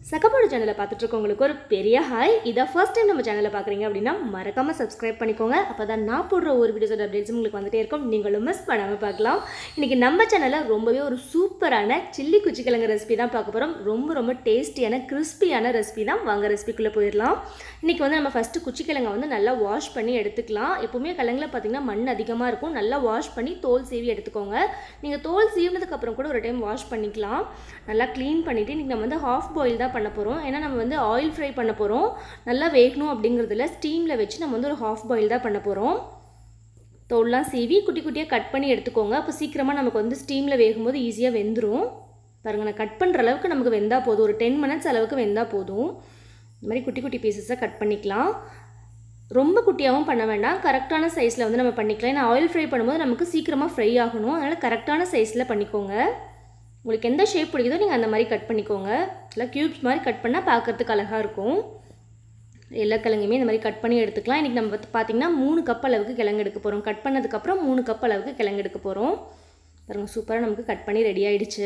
சக்கப்பாடு சேனலை பார்த்துட்டு இருக்கவங்களுக்கு ஒரு பெரிய ஹாய் இதை ஃபர்ஸ்ட் டைம் நம்ம சேனலை பார்க்குறீங்க அப்படின்னா மறக்காமல் சப்ஸ்கிரைப் பண்ணிக்கோங்க அப்போ தான் நான் போடுற ஒரு வீடியோஸோட அப்டேட்ஸ் உங்களுக்கு வந்துட்டே இருக்கும் நீங்களும் மிஸ் பண்ணாமல் பார்க்கலாம் இன்றைக்கி நம்ம சேனலில் ரொம்பவே ஒரு சூப்பரான சில்லி குச்சிக்கிழங்கு ரெசிபி தான் பார்க்க போகிறோம் ரொம்ப ரொம்ப டேஸ்டியான கிறிஸ்பியான ரெசிபி தான் வாங்க ரெசிபிக்குள்ளே போயிடலாம் இன்றைக்கி வந்து நம்ம ஃபஸ்ட்டு குச்சிக்கிழங்கை வந்து நல்லா வாஷ் பண்ணி எடுத்துக்கலாம் எப்போவுமே கிழங்குல பார்த்திங்கன்னா மண் அதிகமாக இருக்கும் நல்லா வாஷ் பண்ணி தோல் சீவி எடுத்துக்கோங்க நீங்கள் தோல் சீவினதுக்கப்புறம் கூட ஒரு டைம் வாஷ் பண்ணிக்கலாம் நல்லா க்ளீன் பண்ணிவிட்டு இன்றைக்கி நம்ம வந்து ஹாஃப் பாயில் தான் பண்ண போகிறோம் ஏன்னா நம்ம வந்து ஆயில் ஃப்ரை பண்ண போகிறோம் நல்லா வேகணும் அப்படிங்கிறதுல ஸ்டீமில் வச்சு நம்ம வந்து ஒரு ஹாஃப் பாயில் தான் பண்ண போகிறோம் தோல்லாம் சீவி குட்டி குட்டியாக கட் பண்ணி எடுத்துக்கோங்க அப்போ சீக்கிரமாக நமக்கு வந்து ஸ்டீமில் வேகும்போது ஈஸியாக வெந்துடும் பாருங்கள் நான் கட் பண்ணுற அளவுக்கு நமக்கு வெந்தால் போதும் ஒரு டென் மினிட்ஸ் அளவுக்கு வெந்தால் போதும் இந்த மாதிரி குட்டி குட்டி பீசஸாக கட் பண்ணிக்கலாம் ரொம்ப குட்டியாகவும் பண்ண வேண்டாம் கரெக்டான சைஸில் வந்து நம்ம பண்ணிக்கலாம் ஏன்னா ஆயில் ஃப்ரை பண்ணும்போது நமக்கு சீக்கிரமாக ஃப்ரை ஆகணும் அதனால் கரெக்டான சைஸில் பண்ணிக்கோங்க உங்களுக்கு எந்த ஷேப் பிடிக்குதோ நீங்கள் அந்த மாதிரி கட் பண்ணிக்கோங்க இல்லை க்யூப்ஸ் மாதிரி கட் பண்ணால் பார்க்குறதுக்கு அழகாக இருக்கும் எல்லா கிழங்குமே இந்த மாதிரி கட் பண்ணி எடுத்துக்கலாம் இன்றைக்கி நம்ம வந்து பார்த்திங்கன்னா மூணு கப் அளவுக்கு கிழங்கு எடுக்க போகிறோம் கட் பண்ணதுக்கப்புறம் மூணு கப் அளவுக்கு கிழங்கு எடுக்க போகிறோம் பாருங்கள் சூப்பராக நமக்கு கட் பண்ணி ரெடி ஆகிடுச்சு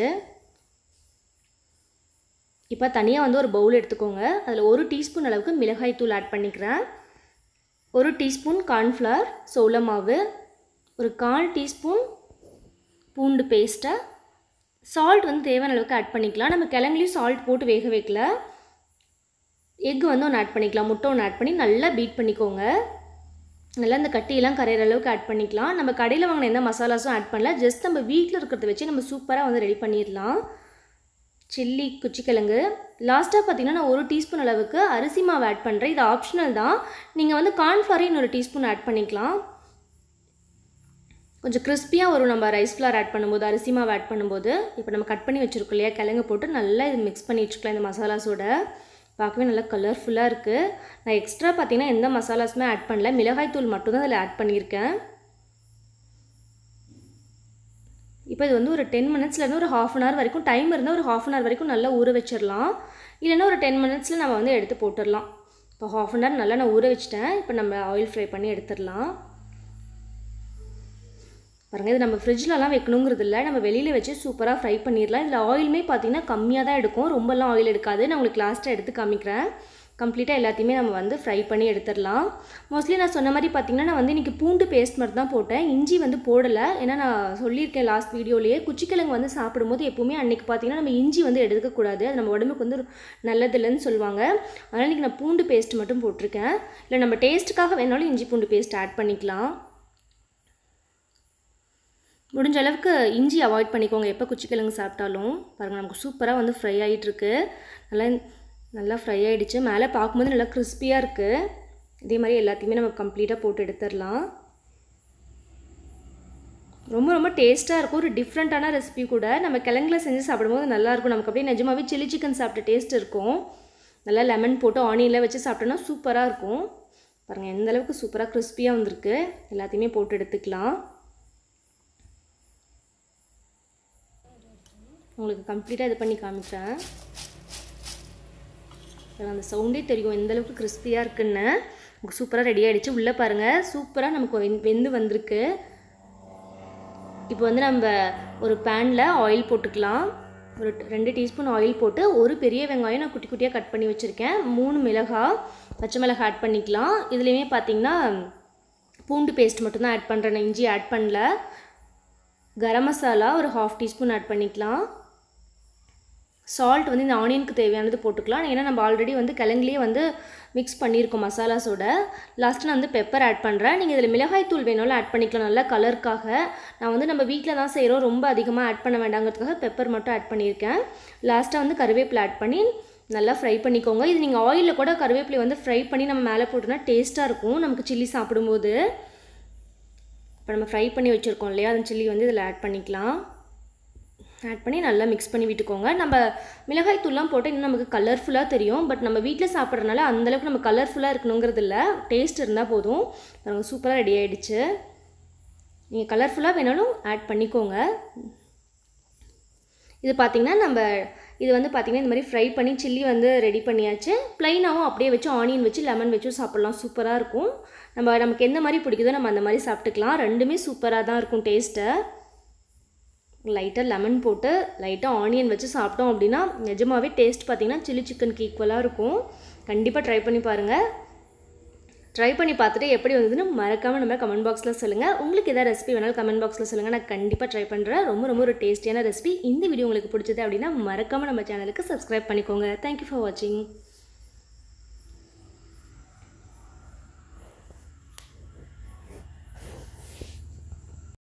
இப்போ தனியாக வந்து ஒரு பவுல் எடுத்துக்கோங்க அதில் ஒரு டீஸ்பூன் அளவுக்கு மிளகாய் தூள் ஆட் பண்ணிக்கிறேன் ஒரு டீஸ்பூன் கார்ன்ஃப்ளவர் சோள மாவு ஒரு கால் டீஸ்பூன் பூண்டு பேஸ்ட்டை சால்ட் வந்து தேவையான அளவுக்கு ஆட் பண்ணிக்கலாம் நம்ம கிழங்குலையும் சால்ட் போட்டு வேக வைக்கல எக் வந்து ஒன்று ஆட் பண்ணிக்கலாம் முட்டை ஒன்று ஆட் பண்ணி நல்லா பீட் பண்ணிக்கோங்க நல்லா இந்த கட்டியெல்லாம் கரையிற அளவுக்கு ஆட் பண்ணிக்கலாம் நம்ம கடையில் வாங்கின எந்த மசாலாஸும் ஆட் பண்ணல ஜஸ்ட் நம்ம வீட்டில் இருக்கிறத வச்சு நம்ம சூப்பராக வந்து ரெடி பண்ணிடலாம் சில்லி குச்சிக்கிழங்கு லாஸ்ட்டாக பார்த்தீங்கன்னா நான் ஒரு டீஸ்பூன் அளவுக்கு அரிசி மாவு ஆட் பண்ணுறேன் இது ஆப்ஷனல் தான் நீங்கள் வந்து கார்ன்ஃப்ளவரையும் இன்னொரு டீஸ்பூன் ஆட் பண்ணிக்கலாம் கொஞ்சம் கிறிஸ்பியாக வரும் நம்ம ரைஸ் ஃப்ளார் ஆட் பண்ணும்போது அரிசி மாவு ஆட் பண்ணும்போது இப்போ நம்ம கட் பண்ணி வச்சுருக்கோம் இல்லையா கிழங்கு போட்டு நல்லா இது மிக்ஸ் பண்ணி வச்சுக்கலாம் இந்த மசாலாஸோட பார்க்கவே நல்லா கலர்ஃபுல்லாக இருக்குது நான் எக்ஸ்ட்ரா பார்த்தீங்கன்னா எந்த மசாலாஸுமே ஆட் பண்ணல மிளகாய் தூள் மட்டும்தான் அதில் ஆட் பண்ணியிருக்கேன் இப்போ இது வந்து ஒரு டென் மினிட்ஸ்லேருந்து ஒரு ஹாஃப் அன் ஹவர் வரைக்கும் டைம் இருந்தால் ஒரு ஹாஃப் அன் ஹவர் வரைக்கும் நல்லா ஊற வச்சிடலாம் இல்லைன்னா ஒரு டென் மினிட்ஸில் நம்ம வந்து எடுத்து போட்டுடலாம் இப்போ ஹாஃப் அன் ஹவர் நல்லா நான் ஊற வச்சிட்டேன் இப்போ நம்ம ஆயில் ஃப்ரை பண்ணி எடுத்துடலாம் பாருங்கள் இது நம்ம ஃப்ரிட்ஜ்லலாம் வைக்கணுங்கிறது இல்லை நம்ம வெளியில் வச்சு சூப்பராக ஃப்ரை பண்ணிடலாம் இதில் ஆயிலுமே பார்த்தீங்கன்னா கம்மியாக தான் எடுக்கும் ரொம்பலாம் ஆயில் எடுக்காது நான் உங்களுக்கு லாஸ்ட்டாக எடுத்து காமிக்கிறேன் கம்ப்ளீட்டாக எல்லாத்தையுமே நம்ம வந்து ஃப்ரை பண்ணி எடுத்துடலாம் மோஸ்ட்லி நான் சொன்ன மாதிரி பார்த்தீங்கன்னா நான் வந்து இன்றைக்கி பூண்டு பேஸ்ட் மட்டும் தான் போட்டேன் இஞ்சி வந்து போடலை ஏன்னா நான் சொல்லியிருக்கேன் லாஸ்ட் வீடியோலேயே குச்சிக்கிழங்கு வந்து சாப்பிடும்போது எப்போவுமே அன்றைக்கி பார்த்தீங்கன்னா நம்ம இஞ்சி வந்து எடுக்கக்கூடாது அது நம்ம உடம்புக்கு வந்து நல்லதில்லைன்னு சொல்லுவாங்க அதனால் இன்றைக்கி நான் பூண்டு பேஸ்ட் மட்டும் போட்டிருக்கேன் இல்லை நம்ம டேஸ்ட்டுக்காக வேணாலும் இஞ்சி பூண்டு பேஸ்ட் ஆட் பண்ணிக்கலாம் முடிஞ்ச அளவுக்கு இஞ்சி அவாய்ட் பண்ணிக்கோங்க எப்போ குச்சிக்கிழங்கு சாப்பிட்டாலும் பாருங்கள் நமக்கு சூப்பராக வந்து ஃப்ரை ஆகிட்டுருக்கு நல்லா நல்லா ஃப்ரை ஆகிடுச்சு மேலே பார்க்கும்போது நல்லா கிறிஸ்பியாக இருக்குது இதே மாதிரி எல்லாத்தையுமே நம்ம கம்ப்ளீட்டாக போட்டு எடுத்துடலாம் ரொம்ப ரொம்ப டேஸ்ட்டாக இருக்கும் ஒரு டிஃப்ரெண்ட்டான ரெசிபி கூட நம்ம கிழங்குல செஞ்சு சாப்பிடும்போது நல்லாயிருக்கும் நமக்கு அப்படியே நிஜமாகவே சில்லி சிக்கன் சாப்பிட்ட டேஸ்ட் இருக்கும் நல்லா லெமன் போட்டு ஆனியனில் வச்சு சாப்பிட்டோன்னா சூப்பராக இருக்கும் பாருங்கள் எந்த அளவுக்கு சூப்பராக கிறிஸ்பியாக வந்திருக்கு எல்லாத்தையுமே போட்டு எடுத்துக்கலாம் உங்களுக்கு கம்ப்ளீட்டாக இது பண்ணி காமிக்கிறேன் அந்த சவுண்டே தெரியும் எந்த அளவுக்கு கிறிஸ்பியாக இருக்குன்னு உங்களுக்கு சூப்பராக ரெடி ஆகிடுச்சு உள்ளே பாருங்கள் சூப்பராக நமக்கு வெந் வெந்து வந்திருக்கு இப்போ வந்து நம்ம ஒரு பேனில் ஆயில் போட்டுக்கலாம் ஒரு ரெண்டு டீஸ்பூன் ஆயில் போட்டு ஒரு பெரிய வெங்காயம் நான் குட்டி குட்டியாக கட் பண்ணி வச்சுருக்கேன் மூணு மிளகாய் பச்சை மிளகாய் ஆட் பண்ணிக்கலாம் இதுலேயுமே பார்த்தீங்கன்னா பூண்டு பேஸ்ட் மட்டும்தான் ஆட் பண்ணுறேன் நான் இஞ்சி ஆட் பண்ணல கரம் மசாலா ஒரு ஹாஃப் டீஸ்பூன் ஆட் பண்ணிக்கலாம் சால்ட் வந்து இந்த ஆனியனுக்கு தேவையானது போட்டுக்கலாம் ஏன்னா நம்ம ஆல்ரெடி வந்து கிழங்குலேயே வந்து மிக்ஸ் பண்ணியிருக்கோம் மசாலாஸோட லாஸ்ட்டு நான் வந்து பெப்பர் ஆட் பண்ணுறேன் நீங்கள் இதில் மிளகாய் தூள் வேணாலும் ஆட் பண்ணிக்கலாம் நல்லா கலருக்காக நான் வந்து நம்ம வீட்டில் தான் செய்கிறோம் ரொம்ப அதிகமாக ஆட் பண்ண வேண்டாங்கிறதுக்காக பெப்பர் மட்டும் ஆட் பண்ணியிருக்கேன் லாஸ்ட்டாக வந்து கருவேப்பிலை ஆட் பண்ணி நல்லா ஃப்ரை பண்ணிக்கோங்க இது நீங்கள் ஆயிலில் கூட கருவேப்பிலை வந்து ஃப்ரை பண்ணி நம்ம மேலே போட்டோன்னா டேஸ்ட்டாக இருக்கும் நமக்கு சில்லி சாப்பிடும்போது இப்போ நம்ம ஃப்ரை பண்ணி வச்சுருக்கோம் இல்லையா அந்த சில்லி வந்து இதில் ஆட் பண்ணிக்கலாம் ஆட் பண்ணி நல்லா மிக்ஸ் பண்ணி விட்டுக்கோங்க நம்ம மிளகாய் தூள்லாம் போட்டால் இன்னும் நமக்கு கலர்ஃபுல்லாக தெரியும் பட் நம்ம வீட்டில் சாப்பிட்றதுனால அந்தளவுக்கு நம்ம கலர்ஃபுல்லாக இருக்கணுங்கிறது இல்லை டேஸ்ட் இருந்தால் போதும் நமக்கு சூப்பராக ரெடி ஆகிடுச்சு நீங்கள் கலர்ஃபுல்லாக வேணாலும் ஆட் பண்ணிக்கோங்க இது பார்த்திங்கன்னா நம்ம இது வந்து பார்த்திங்கன்னா இந்த மாதிரி ஃப்ரை பண்ணி சில்லி வந்து ரெடி பண்ணியாச்சு ப்ளைனாகவும் அப்படியே வச்சு ஆனியன் வச்சு லெமன் வச்சும் சாப்பிட்லாம் சூப்பராக இருக்கும் நம்ம நமக்கு எந்த மாதிரி பிடிக்குதோ நம்ம அந்த மாதிரி சாப்பிட்டுக்கலாம் ரெண்டுமே சூப்பராக தான் இருக்கும் டேஸ்ட்டை லைட்டாக லெமன் போட்டு லைட்டாக ஆனியன் வச்சு சாப்பிட்டோம் அப்படின்னா நிஜமாவே டேஸ்ட் பார்த்திங்கன்னா சில்லி சிக்கனுக்கு ஈக்குவலாக இருக்கும் கண்டிப்பாக ட்ரை பண்ணி பாருங்கள் ட்ரை பண்ணி பார்த்துட்டு எப்படி வந்ததுன்னு மறக்காமல் நம்ம கமெண்ட் பாக்ஸில் சொல்லுங்கள் உங்களுக்கு எதாவது ரெசிபி வேணாலும் கமெண்ட் பாக்ஸில் சொல்லுங்கள் நான் கண்டிப்பாக ட்ரை பண்ணுறேன் ரொம்ப ரொம்ப ஒரு டேஸ்டியான ரெசிபி இந்த வீடியோ உங்களுக்கு பிடிச்சது அப்படின்னா மறக்காமல் நம்ம சேனலுக்கு சப்ஸ்கிரைப் பண்ணிக்கோங்க தேங்க்யூ ஃபார் வாட்சிங்